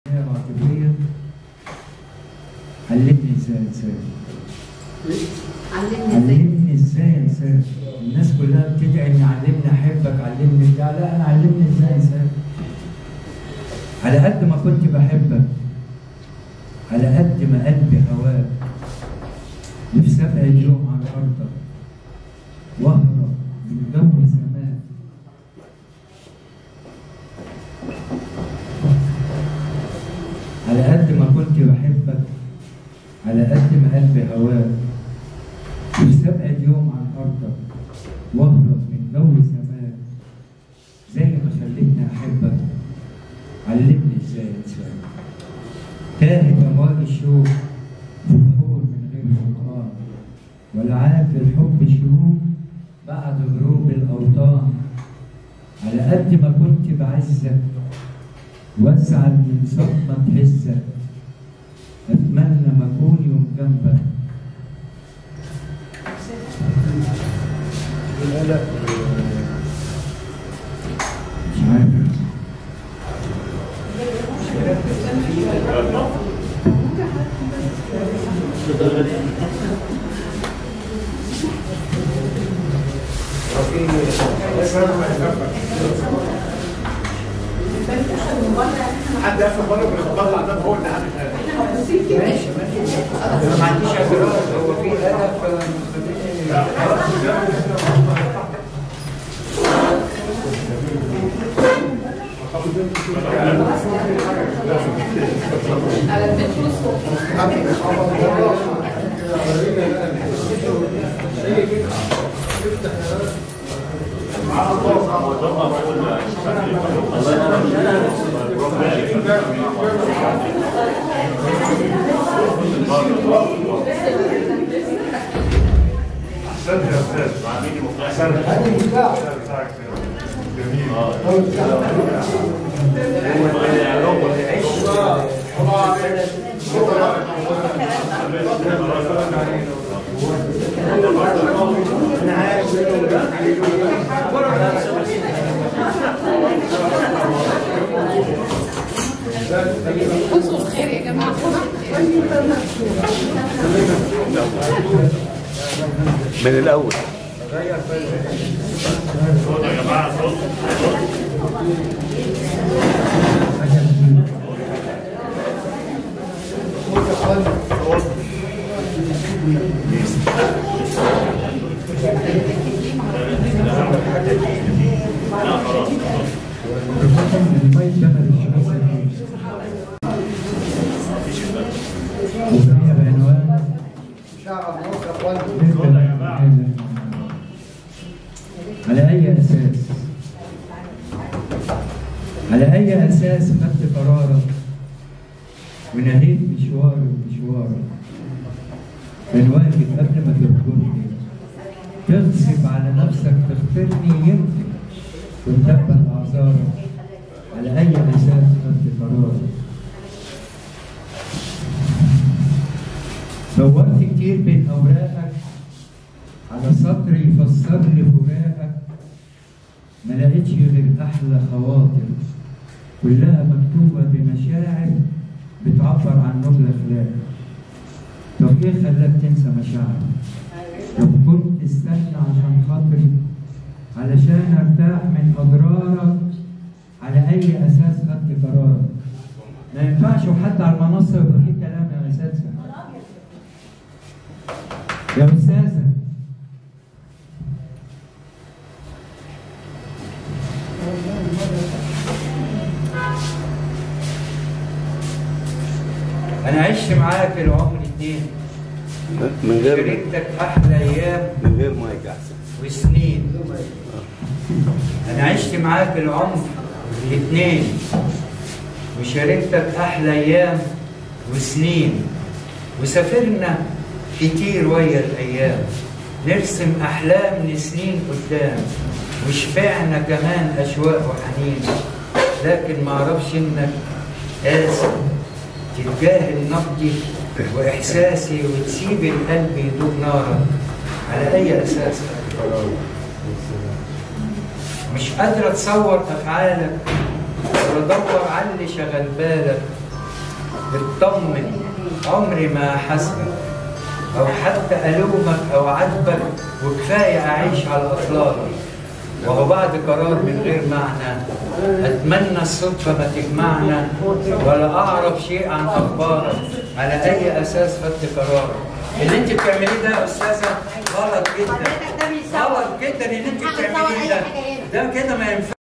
هي عاطفية علمني ازاي انسان علمني ازاي علمني ازاي انسان الناس كلها بتدعي ان علمني احبك علمني بتاع لا انا علمني ازاي انسان على قد ما كنت بحبك على قد ما قلبي هواك نفسي ابعد يوم عن ارضك واهرب من جو سماك على قد ما كنت بحبك على قد ما قلبي هواك نفسي ابعد يوم عن ارضك واهرب من جو سماك زي ما خليتني احبك علمني ازاي انساك تاهت امواج الشوق في بحور من غير سلطان والعاب الحب شروق بعد غروب الاوطان على قد ما كنت بعزك واسعد من صدمة تحسك اتمنى ما اكون يوم جنبك مش عارف حد ياخد باله بيخبط على الباب هو اللي عامل هذا ماشي ماشي انا ما عنديش اعتراض هو في هدف على البيت والصوت احسنت يا استاذ احسنت جميل خذوا الخير يا جماعه من الاول المايك ده ملوش وهي بعنوان على أي أساس؟ على أي أساس خدت قرارك ونهيت مشواري ومشوارك كان واجب قبل ما تذكرني تغصب على نفسك تغفرني يمكن وتقبل أعذارك على أي أساس خدت قرارك دورت كتير بين أوراقك على سطر يفسر لي فراقك ما لقيتش غير أحلى خواطر كلها مكتوبة بمشاعر بتعبر عن نبل أخلاقك طب إيه خلاك تنسى مشاعرك؟ طب كنت استنى عشان خاطري علشان ارتاح من اضرارك على اي اساس خدت قرارك ما ينفعش وحد على المنصه يبقى فيه كلام يا اساسا يا استاذه انا عشت معاك العمر اتنين من غير شريكتك احلى ايام من غير مايك احسن وسنين انا عشت معاك العمر اتنين وشاركتك احلى ايام وسنين وسافرنا كتير ويا الايام نرسم احلام لسنين قدام وشفعنا كمان اشواق وحنين لكن ما اعرفش انك قاسي تتجاهل نبضي واحساسي وتسيب القلب يدوب نارك على اي اساس قرارك مش قادر اتصور افعالك ولا ادور على اللي شغل بالك اطمن عمري ما حسبك او حتى الومك او عاتبك وكفايه اعيش على اطلالك وهو بعد قرار من غير معنى اتمنى الصدفه ما تجمعنا ولا اعرف شيء عن اخبارك على اي اساس خدت قرارك اللي انت بتعمليه ده يا استاذه غلط جدا حضرتك ده بيصور. غلط جدا اللي انت حق تصور بتعمليه أي ده حاجة هنا. ده كده ما ينفعش